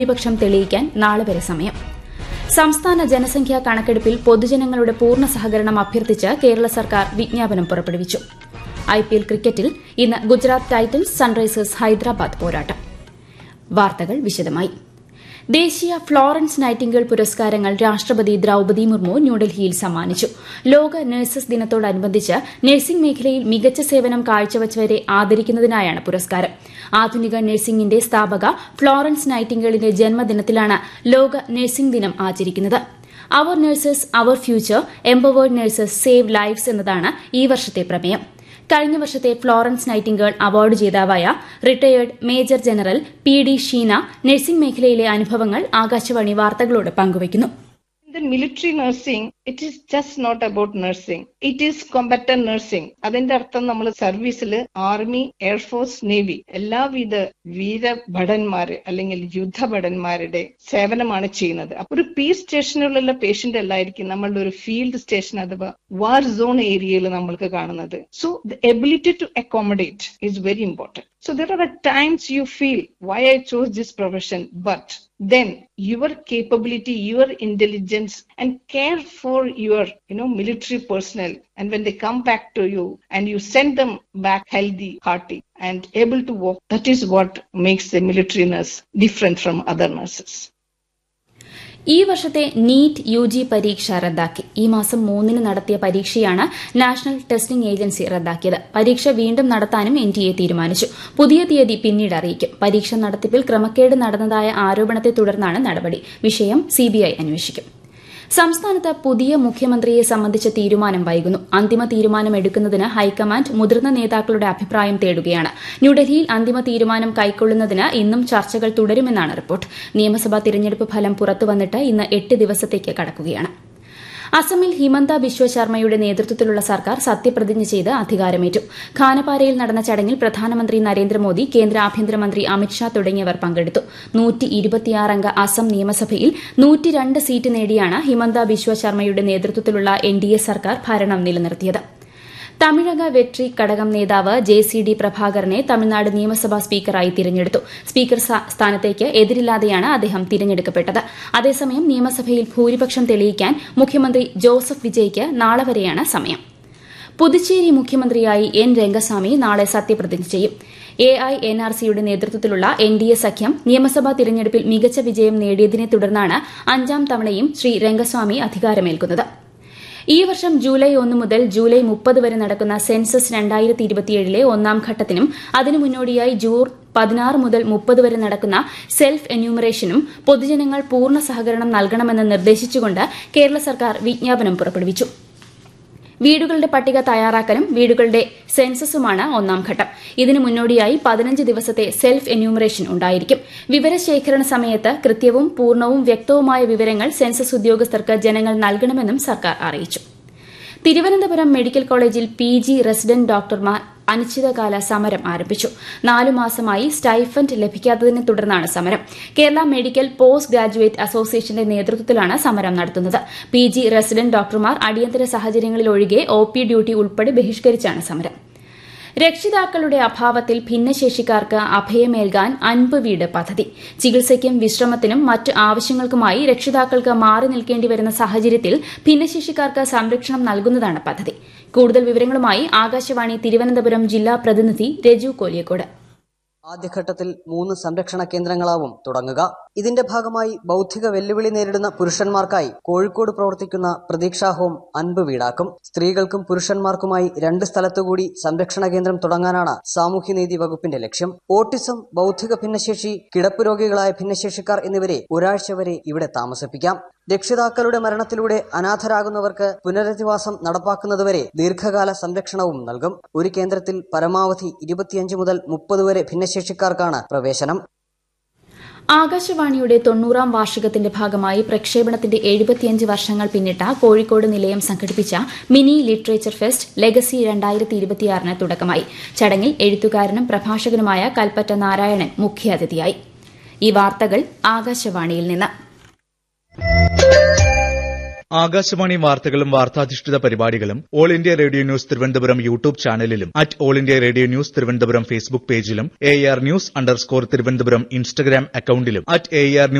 ഭൂരിപക്ഷം തെളിയിക്കാൻ നാളെ വരെ സമയം സംസ്ഥാന ജനസംഖ്യാ കണക്കെടുപ്പിൽ പൊതുജനങ്ങളുടെ പൂർണ്ണ സഹകരണം അഭ്യർത്ഥിച്ച് കേരള സർക്കാർ വിജ്ഞാപനം പുറപ്പെടുവിച്ചു ഐപിഎൽ ക്രിക്കറ്റിൽ ഇന്ന് ഗുജറാത്ത് ടൈറ്റൻസ് സൺറൈസേഴ്സ് ഹൈദരാബാദ് പോരാട്ടം വാർത്തകൾ വിശദമായി ദേശീയ ഫ്ലോറൻസ് നൈറ്റിംഗേൾ പുരസ്കാരങ്ങൾ രാഷ്ട്രപതി ദ്രൌപദി മുർമു ന്യൂഡൽഹിയിൽ സമ്മാനിച്ചു ലോക നഴ്സസ് ദിനത്തോടനുബന്ധിച്ച് നഴ്സിംഗ് മേഖലയിൽ മികച്ച സേവനം കാഴ്ചവച്ചവരെ ആദരിക്കുന്നതിനായാണ് പുരസ്കാരം ആധുനിക നഴ്സിംഗിന്റെ സ്ഥാപക ഫ്ലോറൻസ് നൈറ്റിംഗേളിന്റെ ജന്മദിനത്തിലാണ് ലോക നഴ്സിംഗ് ദിനം ആചരിക്കുന്നത് അവർ നഴ്സസ് അവർ future empowered nurses save lives എന്നതാണ് ഈ വർഷത്തെ പ്രമേയം കഴിഞ്ഞ വർഷത്തെ ഫ്ലോറൻസ് നൈറ്റിംഗേൾ അവാർഡ് ജേതാവായ retired major general P D Sheena nursing മേഖലയിലെ അനുഭവങ്ങൾ ആകാശവാണി വാർത്തകളോട് പങ്കുവയ്ക്കുന്നു In the military nursing, it is just not about nursing. It is combatant nursing. അതിന്റെ അർത്ഥം നമ്മൾ സർവീസിൽ ആർമി എയർഫോഴ്സ് നേവി എല്ലാവിധ വീരഭടന്മാര് അല്ലെങ്കിൽ യുദ്ധഭടന്മാരുടെ സേവനമാണ് ചെയ്യുന്നത് അപ്പൊ ഒരു പീസ് സ്റ്റേഷനിലുള്ള പേഷ്യന്റ് അല്ലായിരിക്കും നമ്മളുടെ ഒരു ഫീൽഡ് സ്റ്റേഷൻ അഥവാ വാർ സോൺ ഏരിയയിൽ നമ്മൾക്ക് കാണുന്നത് so the ability to accommodate is very important So there are times you feel why I chose this profession, but then your capability, your intelligence and care for your, you know, military personnel. And when they come back to you and you send them back healthy, hearty and able to walk, that is what makes the military nurse different from other nurses. ഈ വർഷത്തെ NEET U G പരീക്ഷ റദ്ദാക്കി ഈ മാസം മൂന്നിന് നടത്തിയ പരീക്ഷയാണ് national testing agency റദ്ദാക്കിയത് പരീക്ഷ വീണ്ടും നടത്താനും എൻ ടി എ തീരുമാനിച്ചു പുതിയ തീയതി പിന്നീട് അറിയിക്കും പരീക്ഷ നടത്തിപ്പിൽ ക്രമക്കേട് നടന്നതായ ആരോപണത്തെ തുടർന്നാണ് നടപടി വിഷയം സിബിഐ അന്വേഷിക്കും സംസ്ഥാനത്ത് പുതിയ മുഖ്യമന്ത്രിയെ സംബന്ധിച്ച തീരുമാനം വൈകുന്നു അന്തിമ തീരുമാനം എടുക്കുന്നതിന് ഹൈക്കമാൻഡ് മുതിർന്ന നേതാക്കളുടെ അഭിപ്രായം തേടുകയാണ് ന്യൂഡൽഹിയിൽ അന്തിമ തീരുമാനം കൈക്കൊള്ളുന്നതിന് ഇന്നും ചർച്ചകൾ തുടരുമെന്നാണ് റിപ്പോർട്ട് നിയമസഭാ തിരഞ്ഞെടുപ്പ് ഫലം പുറത്തുവന്നിട്ട് ഇന്ന് എട്ട് ദിവസത്തേക്ക് കടക്കുകയാണ് അസമിൽ ഹിമന്ത ബിശ്വ ശർമ്മയുടെ നേതൃത്വത്തിലുള്ള സർക്കാർ സത്യപ്രതിജ്ഞ ചെയ്ത് അധികാരമേറ്റു ഖാനപാരയിൽ നടന്ന ചടങ്ങിൽ പ്രധാനമന്ത്രി നരേന്ദ്രമോദി കേന്ദ്ര ആഭ്യന്തരമന്ത്രി അമിത്ഷാ തുടങ്ങിയവർ പങ്കെടുത്തു അംഗ അസം നിയമസഭയിൽ നൂറ്റിരണ്ട് സീറ്റ് നേടിയാണ് ഹിമന്ത ബിശ്വ ശർമ്മയുടെ നേതൃത്വത്തിലുള്ള എൻ ഡി എ സർക്കാർ ഭരണം നിലനിർത്തിയത് തമിഴക വെട്രി ഘടകം നേതാവ് ജെ സി ഡി പ്രഭാകരനെ തമിഴ്നാട് നിയമസഭാ സ്പീക്കറായി തിരഞ്ഞെടുത്തു സ്പീക്കർ സ്ഥാനത്തേക്ക് എതിരില്ലാതെയാണ് അദ്ദേഹം തിരഞ്ഞെടുക്കപ്പെട്ടത് അതേസമയം നിയമസഭയിൽ ഭൂരിപക്ഷം തെളിയിക്കാൻ മുഖ്യമന്ത്രി ജോസഫ് വിജയ്ക്ക് നാളെ വരെയാണ് സമയം പുതുച്ചേരി മുഖ്യമന്ത്രിയായി എൻ രംഗസ്വാമി നാളെ സത്യപ്രതിജ്ഞ ചെയ്യും എ ഐ എൻ ആർ സിയുടെ നേതൃത്വത്തിലുള്ള എൻ ഡി എ സഖ്യം നിയമസഭാ തിരഞ്ഞെടുപ്പിൽ മികച്ച വിജയം നേടിയതിനെ തുടർന്നാണ് അഞ്ചാം തവണയും ശ്രീ രംഗസ്വാമി അധികാരമേൽക്കുന്നത് ഈ വർഷം ജൂലൈ ഒന്ന് മുതൽ ജൂലൈ മുപ്പത് വരെ നടക്കുന്ന സെൻസസ് രണ്ടായിരത്തി ഇരുപത്തിയേഴിലെ ഒന്നാം ഘട്ടത്തിനും അതിനു മുന്നോടിയായി ജൂൺ പതിനാറ് മുതൽ മുപ്പത് വരെ നടക്കുന്ന സെൽഫ് എന്യൂമറേഷനും പൊതുജനങ്ങൾ പൂർണ്ണ സഹകരണം നൽകണമെന്ന് നിർദ്ദേശിച്ചുകൊണ്ട് കേരള സർക്കാർ വിജ്ഞാപനം പുറപ്പെടുവിച്ചു വീടുകളുടെ പട്ടിക തയ്യാറാക്കലും വീടുകളുടെ സെൻസസുമാണ് ഒന്നാം ഘട്ടം ഇതിനു മുന്നോടിയായി പതിനഞ്ച് ദിവസത്തെ സെൽഫ് എന്യൂമറേഷൻ ഉണ്ടായിരിക്കും വിവരശേഖരണ സമയത്ത് കൃത്യവും പൂർണ്ണവും വ്യക്തവുമായ വിവരങ്ങൾ സെൻസസ് ഉദ്യോഗസ്ഥർക്ക് ജനങ്ങൾ നൽകണമെന്നും സർക്കാർ അറിയിച്ചു തിരുവനന്തപുരം മെഡിക്കൽ കോളേജിൽ പി ജി റെസിഡന്റ് ഡോക്ടർമാർ അനിശ്ചിതകാല സമരം ആരംഭിച്ചു നാലു മാസമായി സ്റ്റൈഫൻഡ് ലഭിക്കാത്തതിനെ തുടർന്നാണ് സമരം കേരള മെഡിക്കൽ പോസ്റ്റ് ഗ്രാജുവേറ്റ് അസോസിയേഷന്റെ നേതൃത്വത്തിലാണ് സമരം നടത്തുന്നത് പി ജി റെസിഡന്റ് ഡോക്ടർമാർ അടിയന്തര സാഹചര്യങ്ങളിലൊഴികെ ഒ പി ഡ്യൂട്ടി ഉൾപ്പെടെ ബഹിഷ്കരിച്ചാണ് സമരം രക്ഷിതാക്കളുടെ അഭാവത്തിൽ ഭിന്നശേഷിക്കാർക്ക് അഭയമേൽകാൻ അൻപ് വീട് പദ്ധതി ചികിത്സയ്ക്കും വിശ്രമത്തിനും മറ്റ് ആവശ്യങ്ങൾക്കുമായി രക്ഷിതാക്കൾക്ക് മാറി നിൽക്കേണ്ടി വരുന്ന സാഹചര്യത്തിൽ ഭിന്നശേഷിക്കാർക്ക് സംരക്ഷണം നൽകുന്നതാണ് പദ്ധതി കൂടുതൽ വിവരങ്ങളുമായി ആകാശവാണി തിരുവനന്തപുരം ജില്ലാ പ്രതിനിധി രജു കോലിയക്കോട് ആദ്യഘട്ടത്തിൽ മൂന്ന് സംരക്ഷണ കേന്ദ്രങ്ങളാവും തുടങ്ങുക ഇതിന്റെ ഭാഗമായി ബൌദ്ധിക വെല്ലുവിളി നേരിടുന്ന പുരുഷന്മാർക്കായി കോഴിക്കോട് പ്രവർത്തിക്കുന്ന പ്രതീക്ഷാ ഹോം അൻപ് വീടാക്കും സ്ത്രീകൾക്കും പുരുഷന്മാർക്കുമായി രണ്ട് സ്ഥലത്തുകൂടി സംരക്ഷണ കേന്ദ്രം തുടങ്ങാനാണ് സാമൂഹ്യനീതി വകുപ്പിന്റെ ലക്ഷ്യം ഓട്ടിസം ബൌദ്ധിക ഭിന്നശേഷി കിടപ്പ് രോഗികളായ ഭിന്നശേഷിക്കാർ എന്നിവരെ ഒരാഴ്ച വരെ ഇവിടെ താമസിപ്പിക്കാം രക്ഷിതാക്കളുടെ മരണത്തിലൂടെ അനാഥരാകുന്നവർക്ക് പുനരധിവാസം നടപ്പാക്കുന്നതുവരെ ദീർഘകാല സംരക്ഷണവും നൽകും ഒരു കേന്ദ്രത്തിൽ പരമാവധി ഇരുപത്തിയഞ്ച് മുതൽ മുപ്പത് വരെ ഭിന്നശേഷിക്കാർക്കാണ് പ്രവേശനം ആകാശവാണിയുടെ തൊണ്ണൂറാം വാർഷികത്തിന്റെ ഭാഗമായി പ്രക്ഷേപണത്തിന്റെ എഴുപത്തിയഞ്ച് വർഷങ്ങൾ പിന്നിട്ട കോഴിക്കോട് നിലയം സംഘടിപ്പിച്ച മിനി ലിറ്ററേച്ചർ ഫെസ്റ്റ് ലെഗസി രണ്ടായിരത്തി ഇരുപത്തിയാറിന് തുടക്കമായി ചടങ്ങിൽ എഴുത്തുകാരനും പ്രഭാഷകനുമായ കൽപ്പറ്റ നാരായണൻ മുഖ്യാതിഥിയായി ഈ വാർത്തകൾ ആകാശവാണിയിൽ നിന്ന് ആകാശവാണി വാർത്തകളും വാർത്താധിഷ്ഠിത പരിപാടികളും all India radio news Thiruvananthapuram YouTube ചാനലിലും at all India radio news Thiruvananthapuram Facebook പേജിലും A R news underscore Thiruvananthapuram Instagram അക്കൌണ്ടിലും അറ്റ് എ ആർ